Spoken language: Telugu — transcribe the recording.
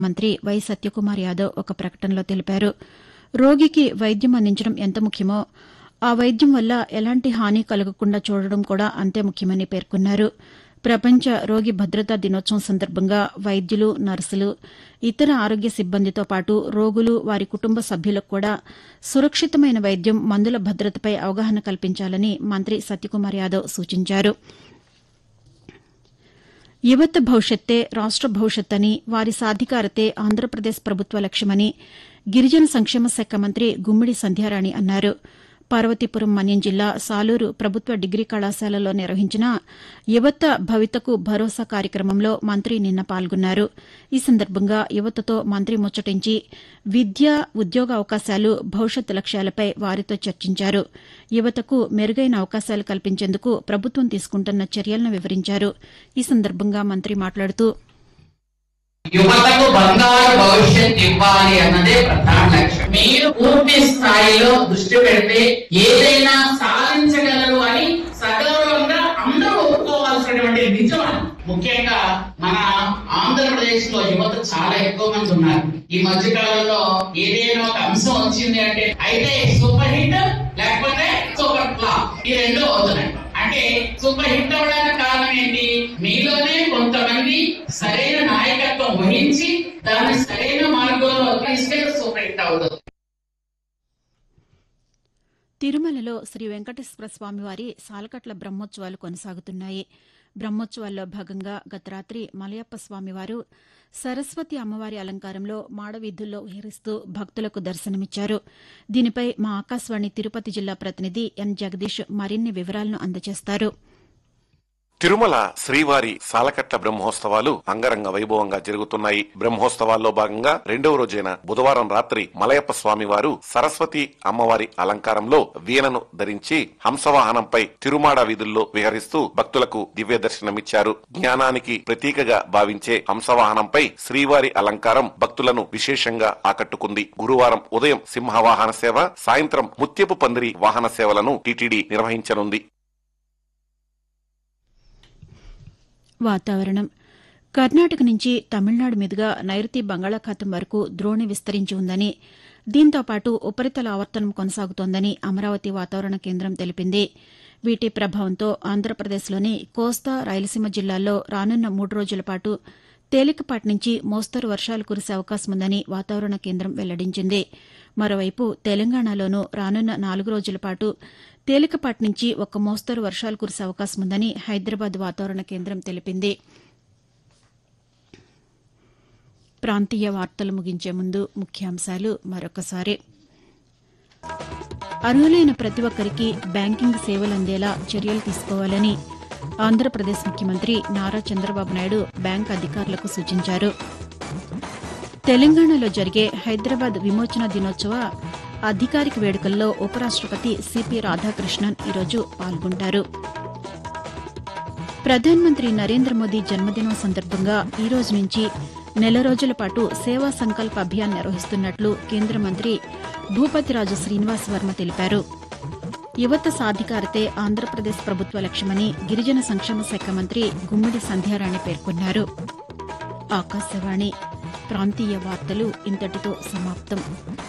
మంత్రి వై సత్యకుమార్ యాదవ్ ఒక ప్రకటనలో తెలిపారు రోగికి వైద్యం అందించడం ఎంత ముఖ్యమో ఆ వైద్యం వల్ల ఎలాంటి హాని కలగకుండా చూడడం కూడా అంతే ముఖ్యమని పేర్కొన్నారు ప్రపంచ రోగి భద్రతా దినోత్సవం సందర్భంగా వైద్యులు నర్సులు ఇతర ఆరోగ్య సిబ్బందితో పాటు రోగులు వారి కుటుంబ సభ్యులకు కూడా సురక్షితమైన వైద్యం మందుల భద్రతపై అవగాహన కల్పించాలని మంత్రి సత్యకుమార్ యాదవ్ సూచించారు యువత భవిష్యత్తే రాష్ట భవిష్యత్ అని వారి సాధికారతే ఆంధ్రప్రదేశ్ ప్రభుత్వ లక్ష్యమని గిరిజన సంక్షేమ శాఖ మంత్రి గుమ్మిడి సంధ్యారాణి అన్నారు పార్వతీపురం మన్యం జిల్లా సాలూరు ప్రభుత్వ డిగ్రీ కళాశాలలో నిర్వహించిన యువత భవితకు భరోసా కార్యక్రమంలో మంత్రి నిన్న పాల్గొన్నారు ఈ సందర్భంగా యువతతో మంత్రి ముచ్చటించి విద్య ఉద్యోగ అవకాశాలు భవిష్యత్ లక్ష్యాలపై వారితో చర్చించారు యువతకు మెరుగైన అవకాశాలు కల్పించేందుకు ప్రభుత్వం తీసుకుంటున్న చర్యలను వివరించారు ఈ సందర్భంగా మంత్రి మాట్లాడుతూ యువతకు బంగారు భవిష్యత్ ఇవ్వాలి అన్నదే ప్రధాన లక్ష్యం మీరు పూర్తి స్థాయిలో దృష్టి పెడితే ఏదైనా సాధించగలరు అని సగౌరవంగా అందరూ ఒప్పుకోవాల్సినటువంటి నిజం అది. ముఖ్యంగా మన ఆంధ్రప్రదేశ్ లో యువత చాలా ఎక్కువ మంది ఉన్నారు ఈ మధ్య కాలంలో ఏదైనా ఒక అంశం వచ్చింది అంటే అయితే సూపర్ హిట్ లేకపోతే సూపర్ ఫ్లాప్ ఈ రెండు అవుతున్నాయి అంటే సూపర్ హిట్ అవ్వడానికి కారణం ఏంటి మీలోనే కొంతమంది సరైన నాయకత్వం వహించి దాన్ని సరైన మార్గంలో తీసుకెళ్తే సూపర్ హిట్ అవుతుంది తిరుమలలో శ్రీ వెంకటేశ్వర స్వామివారి సాలకట్ల బ్రహ్మోత్సవాలు కొనసాగుతున్నాయి బ్రహ్మోత్సవాల్లో భాగంగా గత రాత్రి మలయప్ప స్వామివారు సరస్వతి అమ్మవారి అలంకారంలో మాడవీధుల్లో విహరిస్తూ భక్తులకు దర్శనమిచ్చారు దీనిపై మా ఆకాశవాణి తిరుపతి జిల్లా ప్రతినిధి ఎన్ జగదీష్ మరిన్ని వివరాలను అందజేస్తారు తిరుమల శ్రీవారి సాలకట్ల బ్రహ్మోత్సవాలు అంగరంగ వైభవంగా జరుగుతున్నాయి బ్రహ్మోత్సవాల్లో భాగంగా రెండవ రోజైన బుధవారం రాత్రి మలయప్ప స్వామి వారు సరస్వతి అమ్మవారి అలంకారంలో వీణను ధరించి హంసవాహనంపై తిరుమాడ వీధుల్లో విహరిస్తూ భక్తులకు దివ్య దర్శనమిచ్చారు జ్ఞానానికి ప్రతీకగా భావించే హంసవాహనంపై శ్రీవారి అలంకారం భక్తులను విశేషంగా ఆకట్టుకుంది గురువారం ఉదయం సింహవాహన సేవ సాయంత్రం ముత్యపు పందిరి వాహన సేవలను టీటీడీ నిర్వహించనుంది వాతావరణం కర్ణాటక నుంచి తమిళనాడు మీదుగా నైరుతి బంగాళాఖాతం వరకు ద్రోణి విస్తరించి ఉందని దీంతో పాటు ఉపరితల ఆవర్తనం కొనసాగుతోందని అమరావతి వాతావరణ కేంద్రం తెలిపింది వీటి ప్రభావంతో ఆంధ్రప్రదేశ్లోని కోస్తా రాయలసీమ జిల్లాల్లో రానున్న మూడు రోజుల పాటు తేలికపాటి నుంచి మోస్తరు వర్షాలు కురిసే అవకాశం ఉందని వాతావరణ కేంద్రం వెల్లడించింది మరోవైపు తెలంగాణలోనూ రానున్న నాలుగు రోజుల పాటు తేలికపాటి నుంచి ఒక మోస్తరు వర్షాలు కురిసే అవకాశం ఉందని హైదరాబాద్ వాతావరణ కేంద్రం తెలిపింది ప్రాంతీయ వార్తలు ముగించే ముందు ముఖ్యాంశాలు మరొకసారి అర్హులైన ప్రతి ఒక్కరికి బ్యాంకింగ్ సేవలు అందేలా చర్యలు తీసుకోవాలని ఆంధ్రప్రదేశ్ ముఖ్యమంత్రి నారా చంద్రబాబు నాయుడు బ్యాంక్ అధికారులకు సూచించారు తెలంగాణలో జరిగే హైదరాబాద్ విమోచన దినోత్సవ అధికారిక వేడుకల్లో ఉపరాష్టపతి సిపి రాధాకృష్ణన్ ఈరోజు పాల్గొంటారు ప్రధానమంత్రి నరేంద్ర మోదీ జన్మదినం సందర్భంగా ఈ రోజు నుంచి నెల రోజుల పాటు సేవా సంకల్ప అభియాన్ నిర్వహిస్తున్నట్లు కేంద్ర మంత్రి భూపతిరాజు శ్రీనివాస్ వర్మ తెలిపారు యువత సాధికారతే ఆంధ్రప్రదేశ్ ప్రభుత్వ లక్ష్యమని గిరిజన సంక్షేమ శాఖ మంత్రి గుమ్మిడి సంధ్యారాణి పేర్కొన్నారు ఆకాశవాణి ప్రాంతీయ వార్తలు ఇంతటితో సమాప్తం